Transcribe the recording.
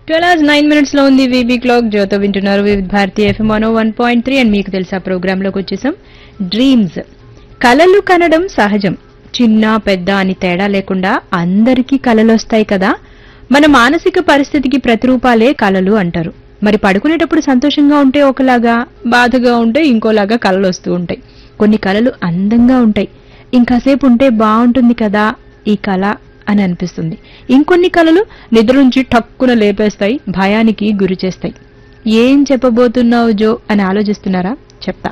twelve hours nine minutes లో ఉంది VB clock జ్యోతో వింటున్నారు Vividh Bharati FM one one point three and మీకు తెలుసా ప్రోగ్రామ్ లోకి వచ్చేసాం డ్రీమ్స్ కలలు కనడం సహజం చిన్న పెద్ద అని తేడా లేకుండా అందరికీ కలలు వస్తాయి కదా మన మానసిక పరిస్థితికి ప్రతిరూపాలే కలలు అంటారు మరి పడుకునేటప్పుడు సంతోషంగా ఉంటే ఒకలాగా బాధగా ఉంటే ఇంకోలాగా కలలు వస్తూ ఉంటాయి కొన్ని కలలు అందంగా ఉంటాయి ఇంకాసేపు ఉంటే బాగుంటుంది కదా ఈ కళ అని అనిపిస్తుంది ఇంకొన్ని కళలు నిద్ర నుంచి టక్కున లేపేస్తాయి భయానికి గురి చేస్తాయి ఏం చెప్పబోతున్నావు జో అని ఆలోచిస్తున్నారా చెప్తా